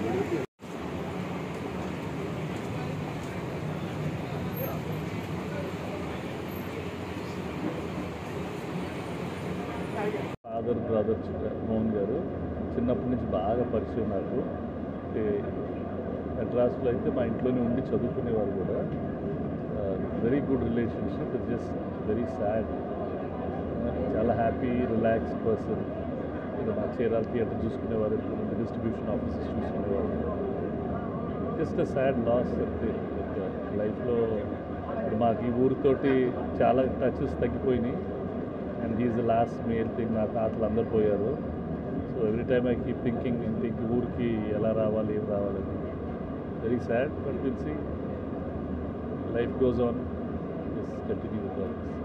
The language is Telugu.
ఫాదర్ బ్రదర్ మోహన్ గారు చిన్నప్పటి నుంచి బాగా పరిచయం నాకు అంటే మెడ్రాస్లో అయితే మా ఇంట్లోనే ఉండి చదువుకునేవారు కూడా very good relationship it just very sad చాలా హ్యాపీ రిలాక్స్ పర్సన్ మా చీరాల థియేటర్ చూసుకునేవారు ఇప్పుడు డిస్ట్రిబ్యూషన్ ఆఫీసెస్ చూసుకునేవారు జస్ట్ అ సాడ్ లాస్ అంటే లైఫ్లో ఇప్పుడు మాకు ఈ ఊరితోటి చాలా టచెస్ తగ్గిపోయినాయి and he's the last male thing నా తాతలు అందరు పోయారు so every time I keep thinking ఇంటికి ఊరికి ఎలా రావాలి ఏం రావాలని very sad but will see life goes on just continue with